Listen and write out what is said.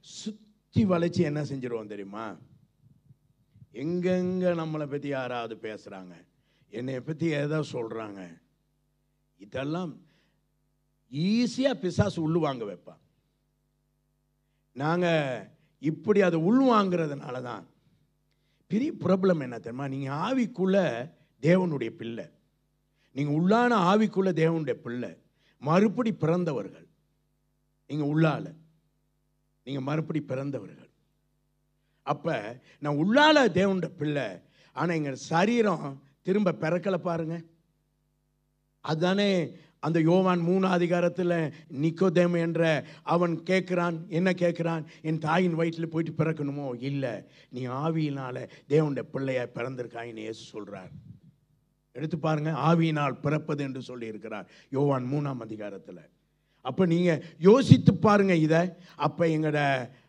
சுற்றி வளைச்சி என்ன செஞ்சிருவோம் தெரியுமா எங்கெங்க நம்மளை பற்றி யாராவது பேசுகிறாங்க என்னை பற்றி ஏதோ சொல்கிறாங்க இதெல்லாம் ஈஸியாக பிசாசு உள்வாங்க வைப்பான் நாங்கள் இப்படி அதை உள்வாங்கிறதுனால தான் பெரிய ப்ராப்ளம் என்ன தெரியுமா நீங்கள் ஆவிக்குள்ள தேவனுடைய பிள்ளை நீங்கள் உள்ளான ஆவிக்குள்ள தேவனுடைய பிள்ளை மறுபடி பிறந்தவர்கள் நீங்கள் உள்ளால நீங்கள் மறுபடி பிறந்தவர்கள் அப்போ நான் உள்ளால தேவனுடைய பிள்ளை ஆனால் எங்கள் சரீரம் திரும்ப பிறக்கலை பாருங்க அதுதானே அந்த யோவான் மூணு அதிகாரத்தில் நிக்கோதேம் என்ற அவன் கேட்குறான் என்ன கேட்குறான் என் தாயின் வயிற்றில் போயிட்டு பிறக்கணுமோ இல்லை நீ ஆவியினால தேவனுடைய பிள்ளையா பிறந்திருக்காயின்னு இயேசு சொல்றார் எடுத்து பாருங்க ஆவியினால் பிறப்பது என்று சொல்லி இருக்கிறார் யோவான் மூணாம் அதிகாரத்தில் அப்போ நீங்கள் யோசித்து பாருங்க இதை அப்போ எங்களோட